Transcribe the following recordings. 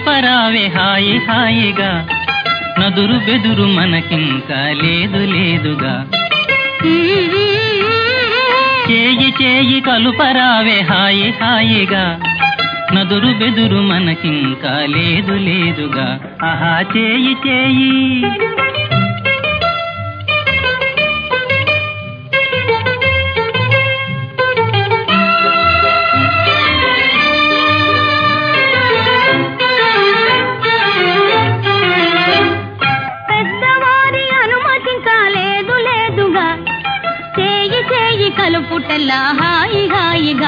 కలుపరావే హాయి హాయిగా నదురు బెదురు మనకింకా లేదు లేదుగా చేయి చేయి కలుపరావే హాయి హాయిగా నదురు బెదురు మనకింకా లేదు లేదుగా ఆహా చేయి చేయి పెద్దవారి అనుమతింకా లేదు లేదుగా చేయి చేయి కలుపుటల్లా హాయి హాయిగా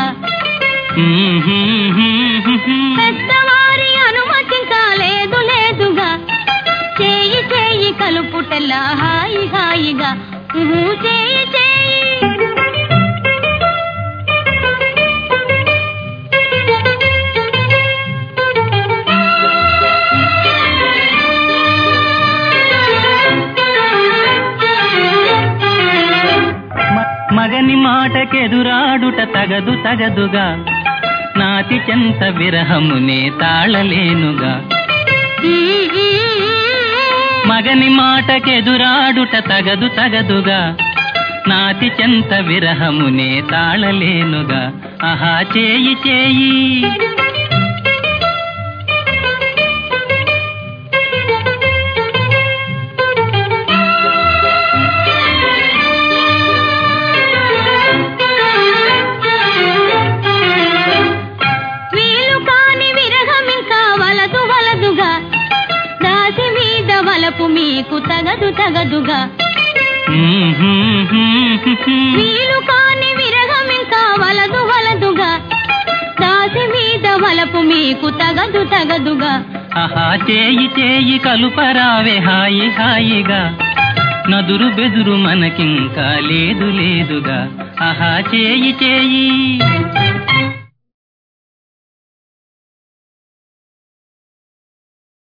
పెద్దవారి అనుమతింకా లేదు లేదుగా చేయి చేయి కలుపుటల్లా హాయి హాయిగా ఊహు, చేయి చేయి మ- మగని మాటకెదురాడుట తగదు తగదుగా నాతి చెంత విరహమునే తాళలేనుగా మగని మాటకెదురాడుట తగదు తగదుగా నాతి చెంత విరహమునే తాళలేనుగా ఆహా చేయి చేయి వీలు కాని విరహమింకా వలదు వలదుగా దాసి మీద వలపు మీకు తగదు తగదుగా వీలు కాని విరహమింకా వలదు వలదుగా దాసి మీద వలపు మీకు తగదు తగదుగా ఆహా చేయి చేయి కలుపరావే హాయి హాయిగా నదురు బెదురు మనకింకా లేదు లేదుగా ఆహా చేయి చేయి